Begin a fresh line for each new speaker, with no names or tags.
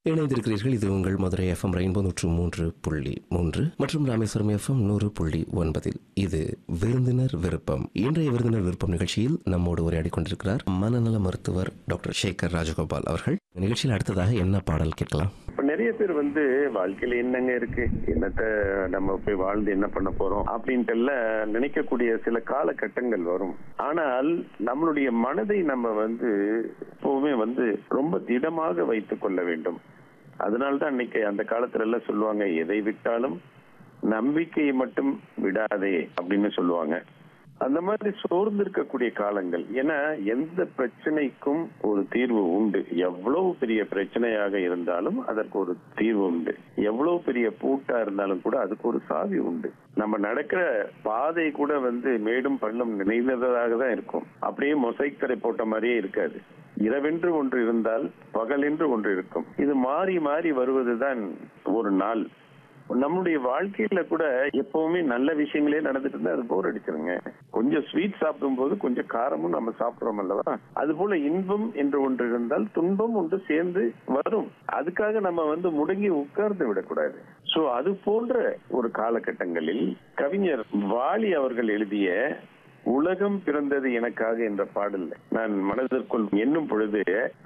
இணைந்திருக்கிறீர்கள் இது உங்கள் மதுரை எஃப்எம் ரெயின்போ நூற்று மூன்று புள்ளி மூன்று மற்றும் ராமேஸ்வரம் எஃப்எம் நூறு புள்ளி ஒன்பதில் இது விருந்தினர் விருப்பம் இன்றைய விருந்தினர் விருப்பம் நிகழ்ச்சியில் நம்மோடு உரையாடி கொண்டிருக்கிறார் மனநல மருத்துவர் டாக்டர் சேகர் ராஜகோபால் அவர்கள் நிகழ்ச்சியில் அடுத்ததாக என்ன பாடல் கேட்கலாம்
இப்ப நிறைய பேர் வந்து வாழ்க்கையில என்னங்க இருக்கு என்னத்த நம்ம போய் வாழ்ந்து என்ன பண்ண போறோம் அப்படின்ட்டு எல்லாம் நினைக்கக்கூடிய சில காலகட்டங்கள் வரும் ஆனால் நம்மளுடைய மனதை நம்ம வந்து எப்பவுமே வந்து ரொம்ப திடமாக வைத்துக் கொள்ள வேண்டும் அதனால்தான் இன்னைக்கு அந்த காலத்துல எல்லாம் சொல்லுவாங்க எதை விட்டாலும் நம்பிக்கையை மட்டும் விடாதே அப்படின்னு சொல்லுவாங்க அந்த மாதிரி சோர்ந்து இருக்கக்கூடிய காலங்கள் ஏன்னா எந்த பிரச்சனைக்கும் ஒரு தீர்வு உண்டு எவ்வளவு பெரிய பிரச்சனையாக இருந்தாலும் அதற்கு ஒரு தீர்வு உண்டு எவ்வளவு பெரிய பூட்டா இருந்தாலும் கூட அதுக்கு ஒரு சாவி உண்டு நம்ம நடக்கிற பாதை கூட வந்து மேடும் பள்ளம் நிறைந்ததாக தான் இருக்கும் அப்படியே மொசைக் தரை போட்ட மாதிரியே இருக்காது இரவென்று ஒன்று இருந்தால் பகலென்று ஒன்று இருக்கும் இது மாறி மாறி வருவதுதான் ஒரு நாள் நம்மளுடைய வாழ்க்கையில கூட எப்பவுமே நல்ல விஷயங்களே நடந்துட்டு இருந்தா அது போர் அடிச்சிருங்க கொஞ்சம் ஸ்வீட் சாப்பிடும் போது கொஞ்சம் காரமும் நம்ம சாப்பிடுறோம் அல்லவா அது போல இன்பம் என்று ஒன்று இருந்தால் துன்பம் ஒன்று சேர்ந்து வரும் அதுக்காக நம்ம வந்து முடங்கி உட்கார்ந்து விடக்கூடாது சோ அது போன்ற ஒரு காலகட்டங்களில் கவிஞர் வாலி அவர்கள் எழுதிய உலகம் பிறந்தது எனக்காக என்ற பாடல் நான் மனதிற்குள் எண்ணும் பொழுது